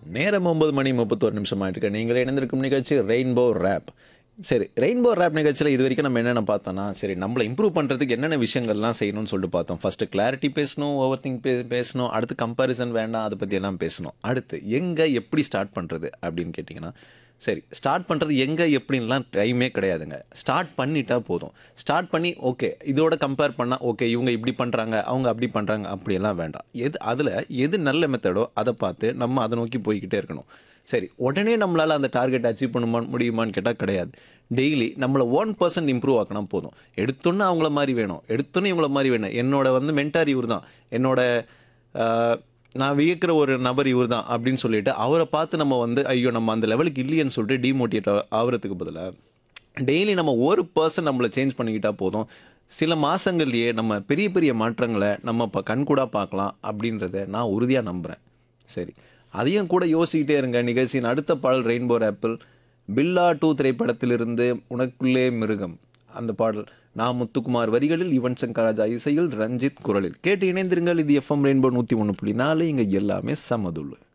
நேரம் ஒன்பது மணி முப்பத்தோரு நிமிஷம் ஆயிட்டு நீங்களே இணைந்திருக்கும் நிகழ்ச்சி ரெயின்போ ரேப் சரி ரெயின்போ ரேப் நிகழ்ச்சியில் இது வரைக்கும் நம்ம என்னென்ன பார்த்தோம்னா சரி நம்மளை இம்ப்ரூவ் பண்ணுறதுக்கு என்னென்ன விஷயங்கள்லாம் செய்யணும்னு சொல்லிட்டு பார்த்தோம் ஃபஸ்ட்டு கிளாரிட்டி பேசணும் ஓவர் திங்க் பே பேசணும் அடுத்து கம்பேரிசன் வேண்டாம் அதை பற்றி எல்லாம் பேசணும் அடுத்து எங்கே எப்படி ஸ்டார்ட் பண்ணுறது அப்படின்னு கேட்டிங்கன்னா சரி ஸ்டார்ட் பண்ணுறது எங்கே எப்படின்லாம் டைமே கிடையாதுங்க ஸ்டார்ட் பண்ணிட்டா போதும் ஸ்டார்ட் பண்ணி ஓகே இதோட கம்பேர் பண்ணால் ஓகே இவங்க இப்படி பண்ணுறாங்க அவங்க அப்படி பண்ணுறாங்க அப்படியெல்லாம் வேண்டாம் எது அதில் எது நல்ல மெத்தடோ அதை பார்த்து நம்ம அதை நோக்கி போய்கிட்டே இருக்கணும் சரி உடனே நம்மளால் அந்த டார்கெட் அச்சீவ் பண்ண முடியுமான்னு கேட்டால் கிடையாது டெய்லி நம்மளை ஒன் பர்சன்ட் இம்ப்ரூவ் ஆக்கினா போதும் எடுத்தோன்னே அவங்கள மாதிரி வேணும் எடுத்தோன்னே இவங்கள மாதிரி வேணும் என்னோட வந்து மென்டார் இவர் தான் என்னோட ஆஹ், நான் வியக்கிற ஒரு நபர் இவர் தான் அப்படின்னு சொல்லிட்டு அவரை பார்த்து நம்ம வந்து ஐயோ நம்ம அந்த லெவலுக்கு இல்லையேன்னு சொல்லிட்டு டிமோட்டிவேட் ஆகிறதுக்கு பதிலாக டெய்லி நம்ம ஒரு பர்சன் நம்மளை சேஞ்ச் பண்ணிக்கிட்டா போதும் சில மாதங்கள்லேயே நம்ம பெரிய பெரிய மாற்றங்களை நம்ம இப்போ கண்கூடாக பார்க்கலாம் அப்படின்றத நான் உறுதியாக நம்புகிறேன் சரி அதையும் கூட யோசிக்கிட்டே இருங்க நிகழ்ச்சியின் அடுத்த பாடல் ரெயின்போ ஆப்பிள் பில்லா டூ திரைப்படத்திலிருந்து உனக்குள்ளே மிருகம் அந்த பாடல் நான் முத்துக்குமார் வரிகளில் யுவன் சங்கர் ராஜா இசையில் ரஞ்சித் குரலில் கேட்டு இணைந்திருங்கள் இது எஃப்எம் ரெயின்போ நூற்றி ஒன்று புள்ளி நாலு இங்கே எல்லாமே சமதுள்ளு